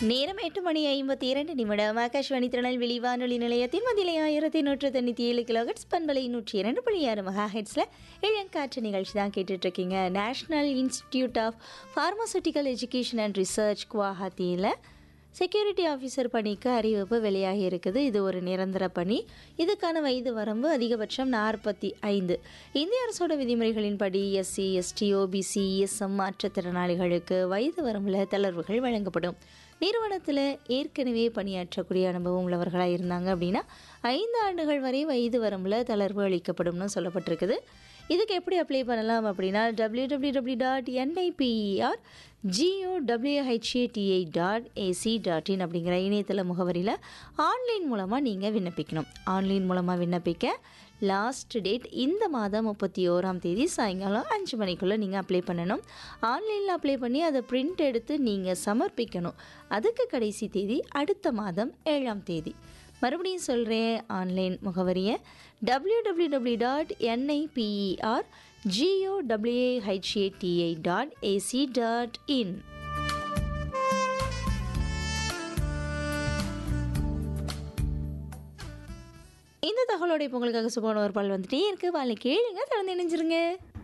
நேரம் எட்டு மணி ஐம்பத்தி இரண்டு நிமிடம் ஆகாஷ்வாணி திருநெல்வேலி வானொலி நிலையத்தின் மதிலை ஆயிரத்தி நூற்று தொண்ணூற்றி ஏழு கிலோஹெட்ஸ் பண்பலை நூற்றி இரண்டு புள்ளி ஆறு மெகா ஹெட்ஸில் இளங்காற்று நிகழ்ச்சி தான் கேட்டுட்ருக்கீங்க national institute of pharmaceutical education and research குவாஹாத்தியில் செக்யூரிட்டி ஆஃபீஸர் பணிக்கு அறிவிப்பு வெளியாகி இருக்குது இது ஒரு நிரந்தர பணி இதுக்கான வயது வரம்பு அதிகபட்சம் நாற்பத்தி ஐந்து இந்திய அரசோட விதிமுறைகளின்படி எஸ்சி எஸ்டி ஓபிசி இஎஸ்எம் மாற்றுத்திறனாளிகளுக்கு வயது வரம்பில் தளர்வுகள் வழங்கப்படும் நிறுவனத்தில் ஏற்கனவே பணியாற்றக்கூடிய அனுபவம் உள்ளவர்களாக இருந்தாங்க அப்படின்னா ஐந்து ஆண்டுகள் வரை வயது வரம்பில் தளர்வு அளிக்கப்படும்னு சொல்லப்பட்டிருக்குது இதுக்கு எப்படி அப்ளை பண்ணலாம் அப்படின்னா W W W dot N I P E R G O W H A T I dot A C dot in அப்படிங்கிற இணையதள முகவரியில் ஆன்லைன் மூலமாக நீங்கள் விண்ணப்பிக்கணும் ஆன்லைன் மூலமாக விண்ணப்பிக்க லாஸ்ட் டேட் இந்த மாதம் முப்பத்தி ஓராம் தேதி சாயங்காலம் அஞ்சு மணிக்குள்ளே நீங்கள் அப்ளை பண்ணணும் ஆன்லைனில் அப்ளை பண்ணி அதை பிரிண்ட் எடுத்து நீங்கள் சமர்ப்பிக்கணும் அதுக்கு கடைசி தேதி அடுத்த மாதம் ஏழாம் தேதி மறுபடியும் சொல்கிறேன் ஆன்லைன் முகவரியை W W W dot N I P E R G O W A H A T I dot A C dot in இந்த தகவலோட இப்போ உங்களுக்காக சுபான ஒரு பால் வந்துட்டே இருக்கு பாலை கேளுங்க தொடர்ந்து இணைஞ்சிருங்க